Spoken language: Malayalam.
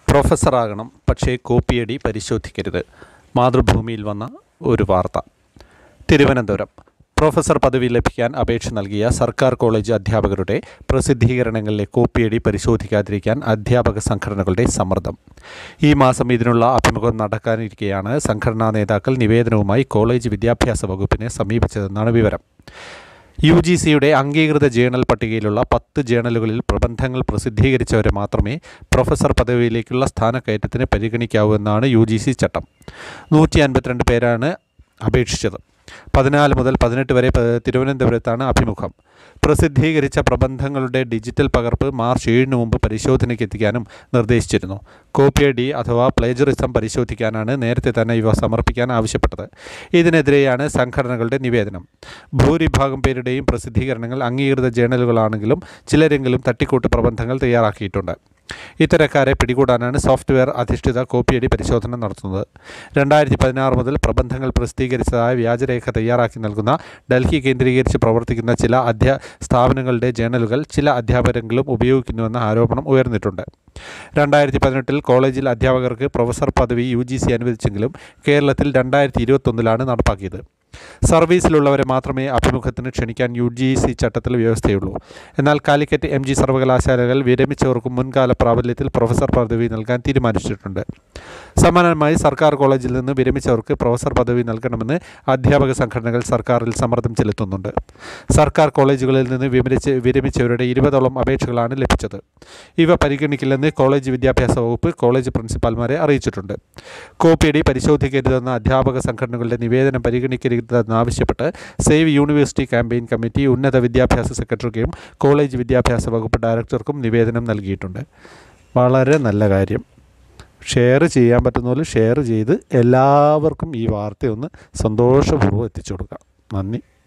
പ്രൊഫസറാകണം പക്ഷേ കോപ്പിയടി പരിശോധിക്കരുത് മാതൃഭൂമിയിൽ വന്ന ഒരു വാർത്ത തിരുവനന്തപുരം പ്രൊഫസർ പദവി ലഭിക്കാൻ അപേക്ഷ നൽകിയ സർക്കാർ കോളേജ് അധ്യാപകരുടെ പ്രസിദ്ധീകരണങ്ങളിലെ കോപ്പിയടി പരിശോധിക്കാതിരിക്കാൻ അധ്യാപക സംഘടനകളുടെ സമ്മർദ്ദം ഈ മാസം ഇതിനുള്ള അഭിമുഖം നടക്കാനിരിക്കെയാണ് സംഘടനാ നേതാക്കൾ നിവേദനവുമായി കോളേജ് വിദ്യാഭ്യാസ വകുപ്പിനെ സമീപിച്ചതെന്നാണ് വിവരം യു ജി സിയുടെ അംഗീകൃത ജേണൽ പട്ടികയിലുള്ള പത്ത് ജേണലുകളിൽ പ്രബന്ധങ്ങൾ പ്രസിദ്ധീകരിച്ചവരെ മാത്രമേ പ്രൊഫസർ പദവിയിലേക്കുള്ള സ്ഥാനക്കയറ്റത്തിന് പരിഗണിക്കാവൂ എന്നാണ് യു ജി സി ചട്ടം നൂറ്റി അൻപത്തിരണ്ട് പേരാണ് അപേക്ഷിച്ചത് പതിനാല് മുതൽ പതിനെട്ട് വരെ പ- തിരുവനന്തപുരത്താണ് അഭിമുഖം പ്രസിദ്ധീകരിച്ച പ്രബന്ധങ്ങളുടെ ഡിജിറ്റൽ പകർപ്പ് മാർച്ച് ഏഴിന് മുമ്പ് പരിശോധനയ്ക്ക് എത്തിക്കാനും നിർദ്ദേശിച്ചിരുന്നു കോപ്പിയടി അഥവാ പ്ലേജറിസം പരിശോധിക്കാനാണ് നേരത്തെ തന്നെ ഇവ സമർപ്പിക്കാൻ ആവശ്യപ്പെട്ടത് ഇതിനെതിരെയാണ് സംഘടനകളുടെ നിവേദനം ഭൂരിഭാഗം പേരുടെയും പ്രസിദ്ധീകരണങ്ങൾ അംഗീകൃത ജേണലുകളാണെങ്കിലും ചിലരെങ്കിലും തട്ടിക്കൂട്ട് പ്രബന്ധങ്ങൾ തയ്യാറാക്കിയിട്ടുണ്ട് ഇത്തരക്കാരെ പിടികൂടാനാണ് സോഫ്റ്റ്വെയർ അധിഷ്ഠിത കോപ്പിയടി പരിശോധന നടത്തുന്നത് രണ്ടായിരത്തി പതിനാറ് മുതൽ പ്രബന്ധങ്ങൾ പ്രസിദ്ധീകരിച്ചതായ വ്യാജരേഖ തയ്യാറാക്കി നൽകുന്ന ഡൽഹി കേന്ദ്രീകരിച്ച് പ്രവർത്തിക്കുന്ന ചില അധ്യാ സ്ഥാപനങ്ങളുടെ ജേണലുകൾ ചില അധ്യാപകരെങ്കിലും ഉപയോഗിക്കുന്നുവെന്ന ആരോപണം ഉയർന്നിട്ടുണ്ട് രണ്ടായിരത്തി പതിനെട്ടിൽ കോളേജിൽ അധ്യാപകർക്ക് പ്രൊഫസർ പദവി യു ജി സി അനുവദിച്ചെങ്കിലും കേരളത്തിൽ രണ്ടായിരത്തി ഇരുപത്തൊന്നിലാണ് നടപ്പാക്കിയത് സർവീസിലുള്ളവരെ മാത്രമേ അഭിമുഖത്തിന് ക്ഷണിക്കാൻ യു ജി സി ചട്ടത്തിൽ വ്യവസ്ഥയുള്ളൂ എന്നാൽ കാലിക്കറ്റ് എം ജി സർവകലാശാലകൾ വിരമിച്ചവർക്കും മുൻകാല പ്രാബല്യത്തിൽ പ്രൊഫസർ പദവി നൽകാൻ തീരുമാനിച്ചിട്ടുണ്ട് സമാനമായി സർക്കാർ കോളേജിൽ നിന്ന് വിരമിച്ചവർക്ക് പ്രൊഫസർ പദവി നൽകണമെന്ന് അധ്യാപക സംഘടനകൾ സർക്കാരിൽ സമ്മർദ്ദം ചെലുത്തുന്നുണ്ട് സർക്കാർ കോളേജുകളിൽ നിന്ന് വിരമിച്ച് വിരമിച്ചവരുടെ ഇരുപതോളം അപേക്ഷകളാണ് ലഭിച്ചത് ഇവ പരിഗണിക്കില്ലെന്ന് കോളേജ് വിദ്യാഭ്യാസ വകുപ്പ് കോളേജ് പ്രിൻസിപ്പാൽമാരെ അറിയിച്ചിട്ടുണ്ട് കോപ്പിയടി പരിശോധിക്കരുതെന്ന അധ്യാപക സംഘടനകളുടെ നിവേദനം പരിഗണിക്കരുതെന്നാവശ്യപ്പെട്ട് സേവ് യൂണിവേഴ്സിറ്റി ക്യാമ്പയിൻ കമ്മിറ്റി ഉന്നത വിദ്യാഭ്യാസ സെക്രട്ടറിക്കും കോളേജ് വിദ്യാഭ്യാസ വകുപ്പ് ഡയറക്ടർക്കും നിവേദനം നൽകിയിട്ടുണ്ട് വളരെ നല്ല കാര്യം ഷെയർ ചെയ്യാൻ പറ്റുന്ന പോലെ ഷെയർ ചെയ്ത് എല്ലാവർക്കും ഈ വാർത്തയൊന്ന് സന്തോഷപൂർവ്വം എത്തിച്ചു കൊടുക്കാം നന്ദി